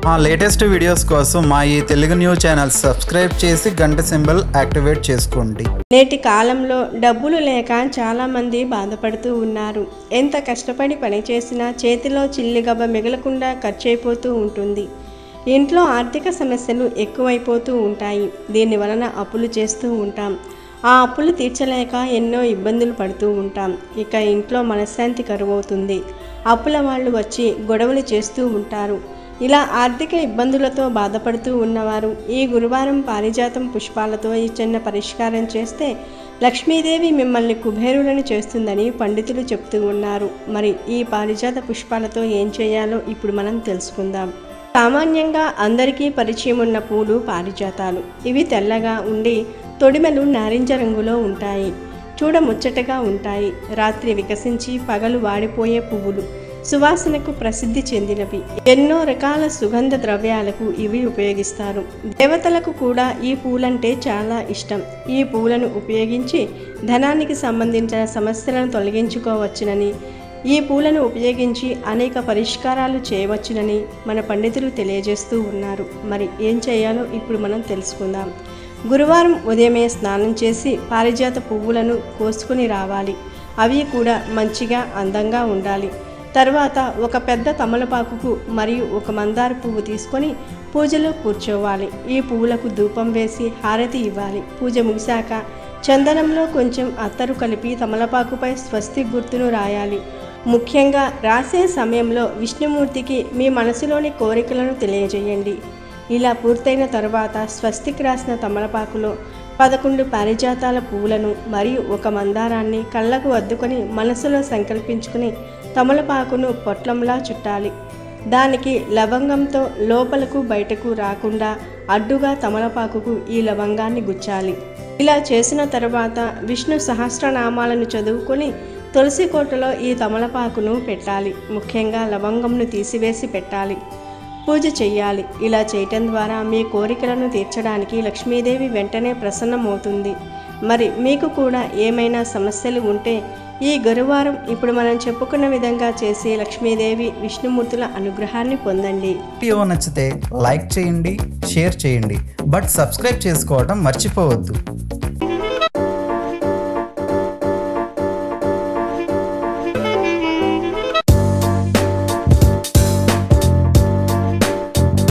మా latest videos కోసం మా ఈ తెలుగు న్యూస్ ఛానల్ సబ్స్క్రైబ్ చేసి గంట సింబల్ యాక్టివేట్ చేసుకోండి నేటి కాలంలో డబ్బులు లేక చాలామంది బాధపడుతూ ఉన్నారు ఎంత కష్టపడి పని చేసినా చేతిలో చిల్లిగబ్బ మిగలకుండా ఖర్చయిపోతూ ఉంటుంది ఇంట్లో ఆర్థిక సమస్యలు ఎక్కువైపోతూ ఉంటాయి దీని వలన అప్పులు చేస్తూ ఉంటాం ఆ అప్పులు తీర్చలేక ఎన్నో ఇబ్బందులు పడుతూ ఉంటాం ఇక ఇంట్లో మనశ్శాంతి కరువవుతుంది అప్పుల వాళ్ళు వచ్చి గొడవలు చేస్తూ ఉంటారు ఇలా ఆర్థిక ఇబ్బందులతో బాధపడుతూ ఉన్నవారు ఈ గురువారం పారిజాతం పుష్పాలతో ఈ చిన్న పరిష్కారం చేస్తే లక్ష్మీదేవి మిమ్మల్ని కుబేరులను చేస్తుందని పండితులు చెప్తూ ఉన్నారు మరి ఈ పారిజాత పుష్పాలతో ఏం చేయాలో ఇప్పుడు మనం తెలుసుకుందాం సామాన్యంగా అందరికీ పరిచయం ఉన్న పూలు పారిజాతాలు ఇవి తెల్లగా ఉండి తొడిమెలు నారింజ రంగులో ఉంటాయి చూడ ముచ్చటగా ఉంటాయి రాత్రి వికసించి పగలు వాడిపోయే పువ్వులు సువాసనకు ప్రసిద్ధి చెందినవి ఎన్నో రకాల సుగంధ ద్రవ్యాలకు ఇవి ఉపయోగిస్తారు దేవతలకు కూడా ఈ పూలంటే చాలా ఇష్టం ఈ పూలను ఉపయోగించి ధనానికి సంబంధించిన సమస్యలను తొలగించుకోవచ్చునని ఈ పూలను ఉపయోగించి అనేక పరిష్కారాలు చేయవచ్చునని మన పండితులు తెలియజేస్తూ ఉన్నారు మరి ఏం చేయాలో ఇప్పుడు మనం తెలుసుకుందాం గురువారం ఉదయమే స్నానం చేసి పారిజాత పువ్వులను కోసుకుని రావాలి అవి కూడా మంచిగా అందంగా ఉండాలి తర్వాత ఒక పెద్ద తమలపాకుకు మరియు ఒక మందార పువ్వు తీసుకొని పూజలో కూర్చోవాలి ఈ పువ్వులకు ధూపం వేసి హారతి ఇవ్వాలి పూజ ముగిశాక చందనంలో కొంచెం అత్తరు కలిపి తమలపాకుపై స్వస్తి గుర్తును రాయాలి ముఖ్యంగా రాసే సమయంలో విష్ణుమూర్తికి మీ మనసులోని కోరికలను తెలియజేయండి ఇలా పూర్తయిన తరువాత స్వస్తికి రాసిన తమలపాకులో పదకొండు పారిజాతాల పువ్వులను మరియు ఒక మందారాన్ని కళ్ళకు అద్దుకొని మనసులో సంకల్పించుకుని తమలపాకును పొట్లంలా చుట్టాలి దానికి లవంగంతో లోపలకు బయటకు రాకుండా అడ్డుగా తమలపాకుకు ఈ లవంగాన్ని గుచ్చాలి ఇలా చేసిన తర్వాత విష్ణు సహస్రనామాలను చదువుకొని తులసి కోటలో ఈ తమలపాకును పెట్టాలి ముఖ్యంగా లవంగంను తీసివేసి పెట్టాలి పూజ చెయ్యాలి ఇలా చేయటం ద్వారా మీ కోరికలను తీర్చడానికి లక్ష్మీదేవి వెంటనే ప్రసన్నమవుతుంది మరి మీకు కూడా ఏమైనా సమస్యలు ఉంటే ఈ గురువారం ఇప్పుడు మనం చెప్పుకున్న విధంగా చేసి లక్ష్మీదేవి విష్ణుమూర్తుల అనుగ్రహాన్ని పొందండి వీడియో నచ్చితే లైక్ చేయండి షేర్ చేయండి బట్ సబ్స్క్రైబ్ చేసుకోవడం మర్చిపోవద్దు